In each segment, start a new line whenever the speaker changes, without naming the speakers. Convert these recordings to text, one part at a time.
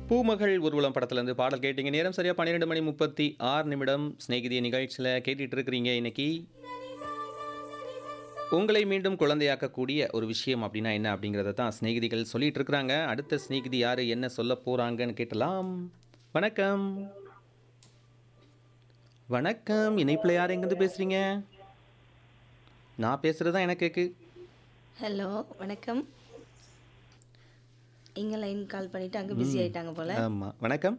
பூமகள் ஊர்வலம் படத்துலேருந்து பாடல் கேட்டீங்க நேரம் சரியாக பன்னிரெண்டு மணி முப்பத்தி ஆறு நிமிடம் சிநேகிதிய நிகழ்ச்சியில் கேட்டுட்டு இருக்கிறீங்க இன்னைக்கு உங்களை மீண்டும் குழந்தையாக்கக்கூடிய ஒரு விஷயம் அப்படின்னா என்ன அப்படிங்கிறத தான் சிநேகிதிகள் சொல்லிட்டு இருக்கிறாங்க அடுத்த சிநேகிதி யார் என்ன சொல்ல போகிறாங்கன்னு கேட்டலாம் வணக்கம் வணக்கம் இணைப்பில் யார் எங்கேருந்து பேசுகிறீங்க நான் பேசுகிறது தான் எனக்கு கேக்கு
ஹலோ வணக்கம் இங்கே லைன் கால் பண்ணிட்டு அங்கே பிஸி ஆயிட்டாங்க போல
ஆமாம் வணக்கம்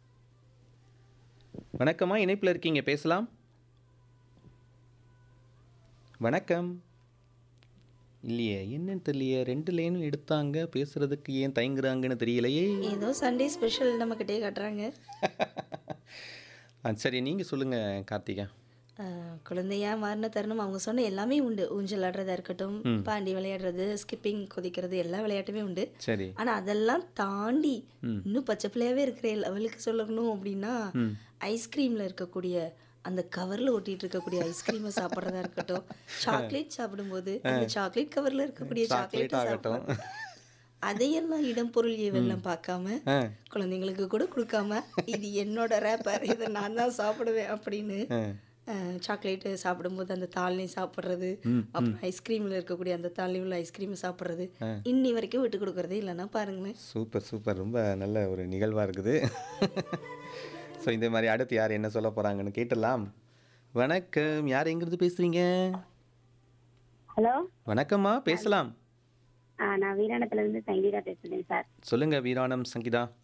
வணக்கம்மா இணைப்பில் இருக்கீங்க பேசலாம் வணக்கம் இல்லையே என்னன்னு தெரியலையே ரெண்டு லைனும் எடுத்தாங்க பேசுறதுக்கு ஏன் தயங்குறாங்கன்னு தெரியலையே
ஏதோ சண்டே ஸ்பெஷல் நம்மக்கிட்டே காட்டுறாங்க
ஆ சரி நீங்கள் சொல்லுங்கள் கார்த்திகா
ஆஹ், குழந்தையா மாறின தருணம் அவங்க சொன்ன எல்லாமே உண்டு ஊஞ்சல் ஆடுறதா இருக்கட்டும் பாண்டி விளையாடுறது ஸ்கிப்பிங் குதிக்கிறது எல்லா விளையாட்டுமே உண்டு
சரி
ஆனா அதெல்லாம் தாண்டி இன்னும் பச்சை பிள்ளையாவே இருக்கிற லெவலுக்கு சொல்லணும் அப்படின்னா ஐஸ்கிரீம்ல இருக்கக்கூடிய அந்த கவர்ல ஒட்டிட்டு இருக்கக்கூடிய ஐஸ்கிரீமை சாப்பிட்றதா இருக்கட்டும் சாக்லேட் சாப்பிடும்போது அந்த சாக்லேட் கவர்ல இருக்கக்கூடிய சாக்லேட்
ஆகட்டும்.
அதையெல்லாம் இடம் பொருள் ஏவெல்லாம் பார்க்காம
ஆ
குழந்தைங்களுக்கு கூட கொடுக்காம இது என்னோட ரேப்பர் இதை நான் தான் சாப்பிடுவேன் அப்படின்னு
ஆ
சாக்லேட்டு சாப்பிடும்போது அந்த தாழ்னையும் சாப்பிட்றது அப்புறம் ஐஸ்கிரீமில் இருக்கக்கூடிய அந்த தாழ்லையும் உள்ள ஐஸ்கிரீமை சாப்பிட்றது இன்னி வரைக்கும் விட்டு கொடுக்கறதே இல்லைன்னா பாருங்களேன்
சூப்பர் சூப்பர் ரொம்ப நல்ல ஒரு நிகழ்வாக இருக்குது ஸோ இந்த மாதிரி அடுத்து யார் என்ன சொல்ல போகிறாங்கன்னு கேட்டலாம் வணக்கம் யார் எங்கேருந்து பேசுகிறீங்க
ஹலோ
வணக்கம்மா பேசலாம்
ஆ நான் வீராணத்துல இருந்து சங்கீதா பேசுறேன் சார்
சொல்லுங்க வீராணம் சங்கீதா